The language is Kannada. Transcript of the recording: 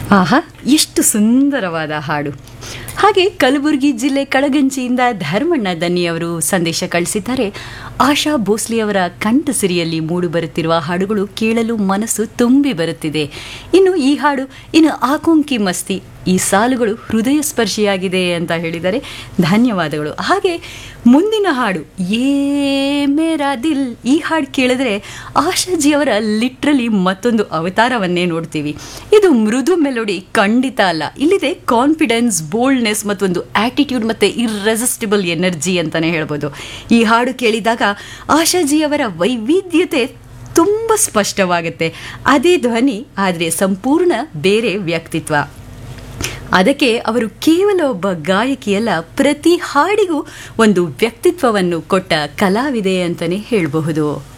ಆಹಾ ಎಷ್ಟು ಸುಂದರವಾದ ಹಾಡು ಹಾಗೆ ಕಲಬುರಗಿ ಜಿಲ್ಲೆ ಕಳಗಂಚಿಯಿಂದ ಧರ್ಮಣ್ಣ ದನ್ನಿಯವರು ಸಂದೇಶ ಕಳಿಸಿದ್ದಾರೆ ಆಶಾ ಭೋಸ್ಲೆ ಅವರ ಕಂಠಸಿರಿಯಲ್ಲಿ ಮೂಡಿಬರುತ್ತಿರುವ ಹಾಡುಗಳು ಕೇಳಲು ಮನಸ್ಸು ತುಂಬಿ ಬರುತ್ತಿದೆ ಇನ್ನು ಈ ಹಾಡು ಇನ್ನು ಆಕೊಂಕಿ ಮಸ್ತಿ ಈ ಸಾಲುಗಳು ಹೃದಯ ಸ್ಪರ್ಶಿಯಾಗಿದೆ ಅಂತ ಹೇಳಿದರೆ ಧನ್ಯವಾದಗಳು ಹಾಗೆ ಮುಂದಿನ ಹಾಡು ಏ ಮೇರಾ ದಿಲ್ ಈ ಹಾಡು ಕೇಳಿದ್ರೆ ಆಶಾಜಿಯವರ ಲಿಟ್ರಲಿ ಮತ್ತೊಂದು ಅವತಾರವನ್ನೇ ನೋಡ್ತೀವಿ ಇದು ಮೃದು ಮೆಲೋಡಿ ಖಂಡಿತ ಅಲ್ಲ ಇಲ್ಲಿದೆ ಕಾನ್ಫಿಡೆನ್ಸ್ ಬೋಲ್ಡ್ನೆಸ್ ಮತ್ತೊಂದು ಆಟಿಟ್ಯೂಡ್ ಮತ್ತೆ ಇರ್ರೆಸಿಸ್ಟಿಬಲ್ ಎನರ್ಜಿ ಅಂತಾನೆ ಹೇಳ್ಬೋದು ಈ ಹಾಡು ಕೇಳಿದಾಗ ಆಶಾಜಿಯವರ ವೈವಿಧ್ಯತೆ ತುಂಬ ಸ್ಪಷ್ಟವಾಗುತ್ತೆ ಅದೇ ಧ್ವನಿ ಆದರೆ ಸಂಪೂರ್ಣ ಬೇರೆ ವ್ಯಕ್ತಿತ್ವ ಅದಕ್ಕೆ ಅವರು ಕೇವಲ ಒಬ್ಬ ಗಾಯಕಿಯಲ್ಲ ಪ್ರತಿ ಹಾಡಿಗೂ ಒಂದು ವ್ಯಕ್ತಿತ್ವವನ್ನು ಕೊಟ್ಟ ಕಲಾವಿದೆ ಅಂತಲೇ ಹೇಳಬಹುದು